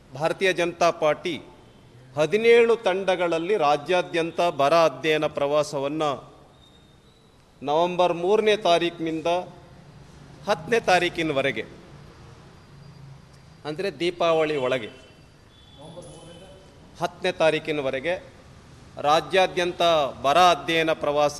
ಭಾರತೀಯ ಜನತಾ ಪಾರ್ಟಿ ಹದಿನೇಳು ತಂಡಗಳಲ್ಲಿ ರಾಜ್ಯಾದ್ಯಂತ ಬರ ಅಧ್ಯಯನ ಪ್ರವಾಸವನ್ನು ನವೆಂಬರ್ ಮೂರನೇ ತಾರೀಕಿನಿಂದ ಹತ್ತನೇ ತಾರೀಕಿನವರೆಗೆ ಅಂದರೆ ದೀಪಾವಳಿ ಒಳಗೆ ಹತ್ತನೇ ತಾರೀಕಿನವರೆಗೆ ರಾಜ್ಯಾದ್ಯಂತ ಬರ ಅಧ್ಯಯನ ಪ್ರವಾಸ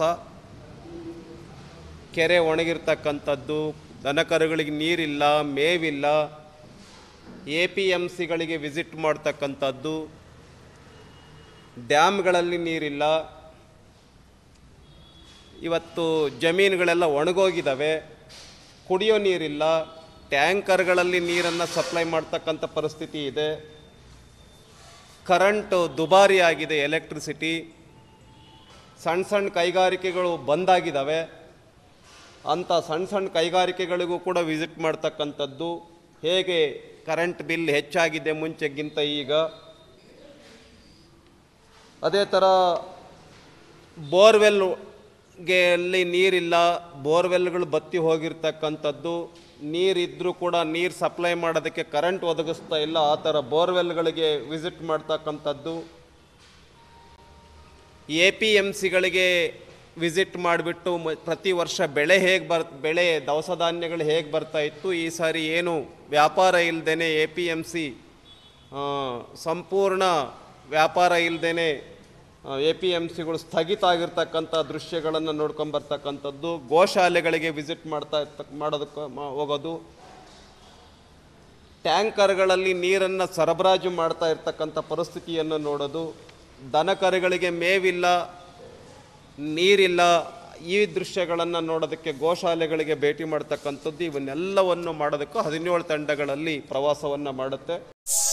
ಕೆರೆ ಒಣಗಿರ್ತಕ್ಕಂಥದ್ದು ದನಕರುಗಳಿಗೆ ನೀರಿಲ್ಲ ಮೇವಿಲ್ಲ ಎ ಪಿ ಎಮ್ ಸಿಗಳಿಗೆ ವಿಸಿಟ್ ಮಾಡ್ತಕ್ಕಂಥದ್ದು ಡ್ಯಾಮ್ಗಳಲ್ಲಿ ನೀರಿಲ್ಲ ಇವತ್ತು ಜಮೀನುಗಳೆಲ್ಲ ಒಣಗೋಗಿದ್ದಾವೆ ಕುಡಿಯೋ ನೀರಿಲ್ಲ ಟ್ಯಾಂಕರ್ಗಳಲ್ಲಿ ನೀರನ್ನು ಸಪ್ಲೈ ಮಾಡ್ತಕ್ಕಂಥ ಪರಿಸ್ಥಿತಿ ಇದೆ ಕರೆಂಟು ದುಬಾರಿ ಆಗಿದೆ ಎಲೆಕ್ಟ್ರಿಸಿಟಿ ಸಣ್ಣ ಸಣ್ಣ ಕೈಗಾರಿಕೆಗಳು ಬಂದಾಗಿದ್ದಾವೆ ಅಂಥ ಸಣ್ಣ ಸಣ್ಣ ಕೈಗಾರಿಕೆಗಳಿಗೂ ಕೂಡ ವಿಸಿಟ್ ಮಾಡ್ತಕ್ಕಂಥದ್ದು ಹೇಗೆ ಕರೆಂಟ್ ಬಿಲ್ ಹೆಚ್ಚಾಗಿದೆ ಮುಂಚೆಗಿಂತ ಈಗ ಅದೇ ಥರ ಬೋರ್ವೆಲ್ಗೆ ಅಲ್ಲಿ ನೀರಿಲ್ಲ ಬೋರ್ವೆಲ್ಗಳು ಬತ್ತಿ ಹೋಗಿರ್ತಕ್ಕಂಥದ್ದು ನೀರಿದ್ದರೂ ಕೂಡ ನೀರು ಸಪ್ಲೈ ಮಾಡೋದಕ್ಕೆ ಕರೆಂಟ್ ಒದಗಿಸ್ತಾ ಇಲ್ಲ ಆ ಥರ ಬೋರ್ವೆಲ್ಗಳಿಗೆ ವಿಸಿಟ್ ಮಾಡ್ತಕ್ಕಂಥದ್ದು ಎ ಪಿ ಎಮ್ ಸಿಗಳಿಗೆ ವಿಸಿಟ್ ಮಾಡಿಬಿಟ್ಟು ಪ್ರತಿ ವರ್ಷ ಬೆಳೆ ಹೇಗೆ ಬರ್ ಬೆಳೆ ದವಸ ಧಾನ್ಯಗಳು ಹೇಗೆ ಬರ್ತಾ ಇತ್ತು ಈ ಸಾರಿ ಏನು ವ್ಯಾಪಾರ ಇಲ್ಲದೇ ಎ ಪಿ ಎಮ್ ಸಿ ಸಂಪೂರ್ಣ ವ್ಯಾಪಾರ ಇಲ್ಲದೇ ಎ ಪಿ ಎಮ್ ಸಿಗಳು ಸ್ಥಗಿತ ಆಗಿರ್ತಕ್ಕಂಥ ದೃಶ್ಯಗಳನ್ನು ನೋಡ್ಕೊಂಬರ್ತಕ್ಕಂಥದ್ದು ಗೋಶಾಲೆಗಳಿಗೆ ವಿಸಿಟ್ ಮಾಡ್ತಾ ಇರ್ತ ಮಾಡೋದಕ್ಕೆ ಮಾ- ಹೋಗೋದು ಟ್ಯಾಂಕರ್ಗಳಲ್ಲಿ ನೀರನ್ನು ಸರಬರಾಜು ಮಾಡ್ತಾ ಇರ್ತಕ್ಕಂಥ ಪರಿಸ್ಥಿತಿಯನ್ನು ನೋಡೋದು ದನಕರುಗಳಿಗೆ ಮೇವಿಲ್ಲ ನೀರಿಲ್ಲ ಈ ದೃಶ್ಯಗಳನ್ನು ನೋಡೋದಕ್ಕೆ ಗೋಶಾಲೆಗಳಿಗೆ ಭೇಟಿ ಮಾಡ್ತಕ್ಕಂಥದ್ದು ಇವನ್ನೆಲ್ಲವನ್ನು ಮಾಡೋದಕ್ಕೂ ಹದಿನೇಳು ತಂಡಗಳಲ್ಲಿ ಪ್ರವಾಸವನ್ನು ಮಾಡುತ್ತೆ